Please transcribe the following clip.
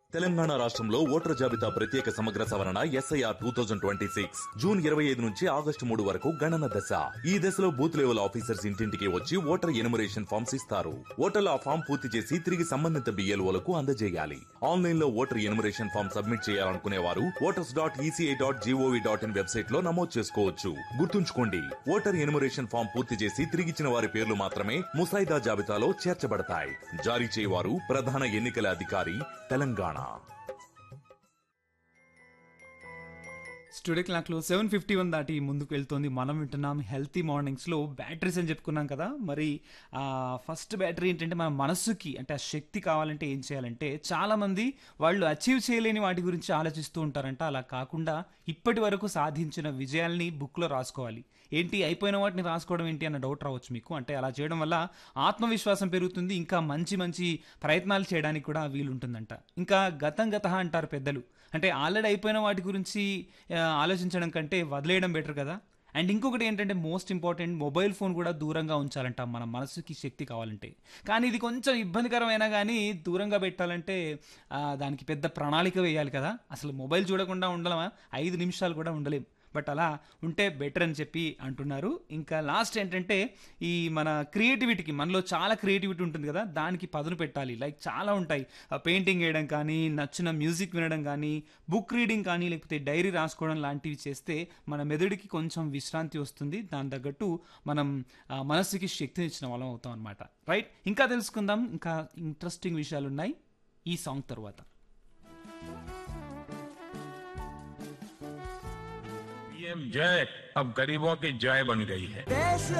తెలంగాణ రాష్ట్రంలో ఓటర్ జాబితా ప్రత్యేక సమగ్ర సవరణ SIR two thousand twenty six June ఇరవై ఐదు నుంచి ఆగస్టు మూడు వరకు గణన దశ ఈ దశలో బూత్ లెవెల్ ఆఫీసర్స్ ఇంటింటికి వచ్చి ఓటర్ ఎనుమరేషన్ ఫామ్స్ ఇస్తారు ఓటర్లు ఆ ఫామ్ పూర్తి చేసి తిరిగి సంబంధిత బిఎల్ఓలకు అందజేయాలి ఆన్లైన్ లో ఓటర్ ఎనుమరేషన్ ఫామ్ సబ్మిట్ చేయాలనుకునే వారు voters dot ECI dot GOV dot in website లో నమోదు చేసుకోవచ్చు గుర్తుంచుకోండి ఓటర్ ఎనుమరేషన్ ఫామ్ పూర్తి చేసి తిరిగిచ్చిన వారి పేర్లు మాత్రమే ముసాయిదా జాబితాలో చేర్చబడతాయి జారీ చేయవారు ప్రధాన ఎన్నికల అధికారి తెలంగాణ స్టూడియో క్లాక్లో సెవెన్ ఫిఫ్టీ వన్ దాటి ముందుకు వెళ్తోంది మనం వింటున్నాం హెల్తీ మార్నింగ్స్లో బ్యాటరీస్ అని చెప్పుకున్నాం కదా మరి ఆ, ఫస్ట్ బ్యాటరీ ఏంటంటే మన మనస్సుకి అంటే ఆ శక్తి కావాలంటే ఏం చేయాలంటే చాలామంది వాళ్ళు అచీవ్ చేయలేని వాటి గురించి ఆలోచిస్తూ ఉంటారంట అలా కాకుండా ఇప్పటి వరకు సాధించిన విజయాల్ని బుక్లో రాసుకోవాలి ఏంటి అయిపోయిన వాటిని రాసుకోవడం ఏంటి అన్న డౌట్ రావచ్చు మీకు అంటే అలా చేయడం వల్ల ఆత్మవిశ్వాసం పెరుగుతుంది ఇంకా మంచి మంచి ప్రయత్నాలు చేయడానికి కూడా వీలుంటుందంట ఇంకా గతం గత అంటారు పెద్దలు అంటే ఆల్రెడీ అయిపోయిన వాటి గురించి ఆ, ఆలోచించడం కంటే వదిలేయడం బెటర్ కదా అండ్ ఇంకొకటి ఏంటంటే మోస్ట్ ఇంపార్టెంట్ మొబైల్ ఫోన్ కూడా దూరంగా ఉంచాలంట మన మనసుకి శక్తి కావాలంటే కానీ ఇది కొంచెం ఇబ్బందికరమైనా కానీ దూరంగా పెట్టాలంటే ఆ, దానికి పెద్ద ప్రణాళిక వేయాలి కదా అసలు మొబైల్ చూడకుండా ఉండలేమా ఐదు నిమిషాలు కూడా ఉండలేం బట్ అలా ఉంటే బెటర్ అని చెప్పి అంటున్నారు ఇంకా లాస్ట్ ఏంటంటే ఈ మన క్రియేటివిటీకి మనలో చాలా క్రియేటివిటీ ఉంటుంది కదా దానికి పదును పెట్టాలి లైక్ చాలా ఉంటాయి పెయింటింగ్ వేయడం కానీ నచ్చిన మ్యూజిక్ వినడం కానీ బుక్ రీడింగ్ కానీ లేకపోతే డైరీ రాసుకోవడం లాంటివి చేస్తే మన మెదడుకి కొంచెం విశ్రాంతి వస్తుంది దాని తగ్గట్టు మనం ఆ, మనస్సుకి శక్తిని ఇచ్చిన వాళ్ళం అవుతాం అనమాట రైట్ ఇంకా తెలుసుకుందాం ఇంకా ఇంట్రెస్టింగ్ విషయాలు ఉన్నాయి ఈ సాంగ్ తర్వాత पीएम जय अब गरीबों की जय बन गई है